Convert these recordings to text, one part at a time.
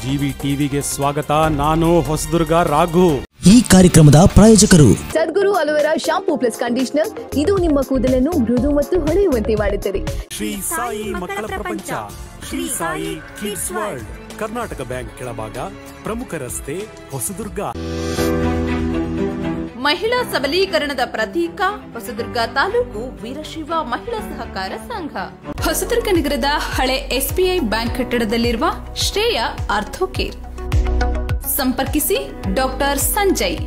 GV ಟಿವಿಗೆ ಸ್ವಾಗತ ನಾನು ಹೊಸದುರ್ಗ ರಾಘು ಈ ಕಾರ್ಯಕ್ರಮದ ಪ್ರಾಯೋಜಕರು Sadguru aloe vera shampoo plus conditioner ಇದು ನಿಮ್ಮ ಕೂದಲನ್ನು ಮೃದು ಮತ್ತು ಹೊಳೆಯುವಂತೆ ಮಾಡುತ್ತದೆ ಶ್ರೀ ಸಾಯಿ ಮಕ್ಕಳ ಪ್ರಪಂಚ Shri Sai kids world Karnataka bank ಕೆಳಭಾಗ ಪ್ರಮುಖ ರಸ್ತೆ ಹೊಸದುರ್ಗ ಮಹಿಳಾ ಸಬಲೀಕರಣದ ಪ್ರತೀಕ ಹೊಸದುರ್ಗ ತಾಲೂಕು ವೀರಶೈವ ಮಹಿಳಾ ಸಹಕಾರ ಸಂಘ ಹೊಸದುರ್ಗ ನಗರದ ಹಳೆ ಎಸ್ಬಿಐ ಬ್ಯಾಂಕ್ ಕಟ್ಟಡದಲ್ಲಿರುವ ಶ್ರೇಯ ಆರ್ಥೋಕೇರ್ ಸಂಪರ್ಕಿಸಿ ಡಾಕ್ಟರ್ ಸಂಜಯ್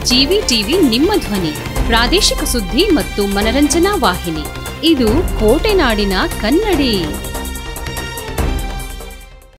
ಜಿವಿ ಟಿವಿ ನಿಮ್ಮ ಧ್ವನಿ ಪ್ರಾದೇಶಿಕ ಸುದ್ದಿ ಮತ್ತು ಮನರಂಜನಾ ವಾಹಿನಿ ಇದು ಕೋಟೆನಾಡಿನ ಕನ್ನಡಿ